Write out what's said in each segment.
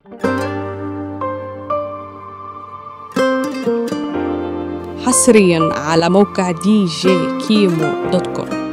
حصريا على موقع دي جي كيمو دوت كوم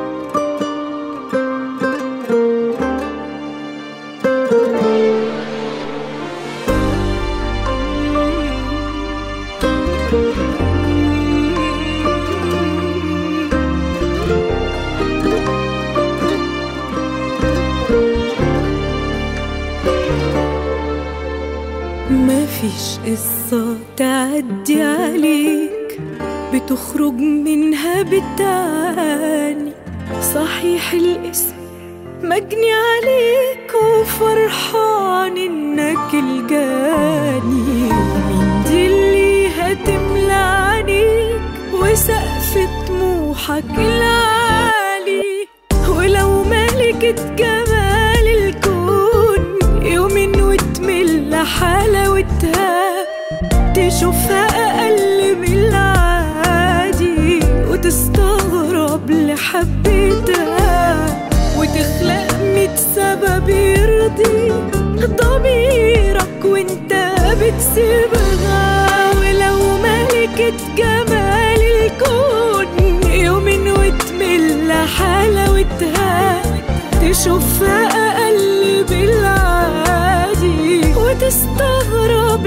ما فيش قصة تعدي عليك بتخرج منها بالتاني صحيح الاسم مجني عليك وفرحان انك الجاني مين دي اللي هتملى عينيك وسقف طموحك العالي ولو ملكة جمال الكون يومين وتمل حلاوتها تشوفها أقل من العادي وتستغرب لحبتها وتخلق ميت سبب يرضي ضميرك وانت بتسيبها ولو ملكة جمال الكون يومين وتمل حلاوتها تشوفها أقل بالعادي وتستغرب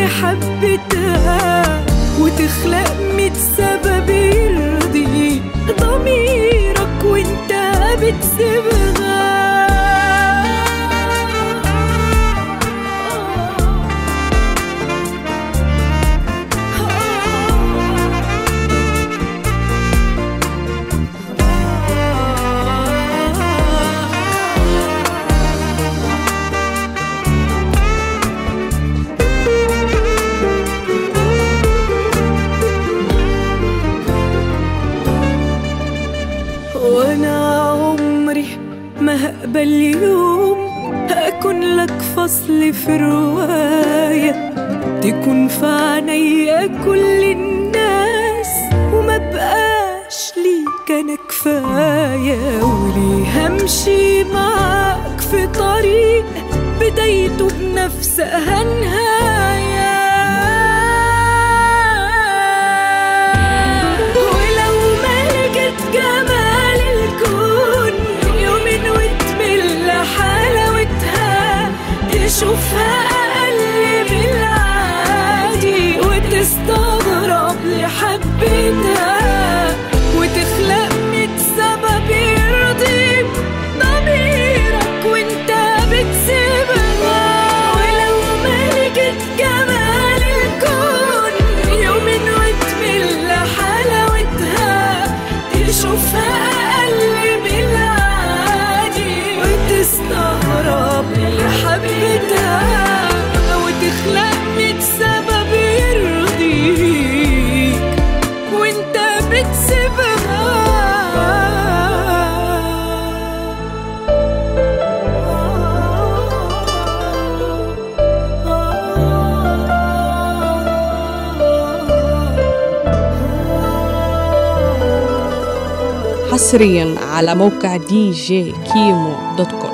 لحبتها وتخلق ميت سبب يرضي ضميرك وانت بتسيبها وانا عمري ما هقبل يوم اكون لك فصل في رواية تكون في عينيا كل الناس وما بقاش ليك انا كفاية وليه همشي معاك في طريق بدايته بنفسها نهاية ولو ملكة جمال الكون يومين وتمل حلاوتها تشوفها أقل من العادي وتستغرب لحبتها وتخلق ميت سبب يرضي ضميرك وانت بتسيبها ولو ملكة جمال الكون يومين وتمل حلاوتها تشوفها أقل من العادي وتستغرب لحبتها وتخلق ميت سبب يرضيك وانت بتسيبها حصريا على موقع دي جي كيمو دوت كوم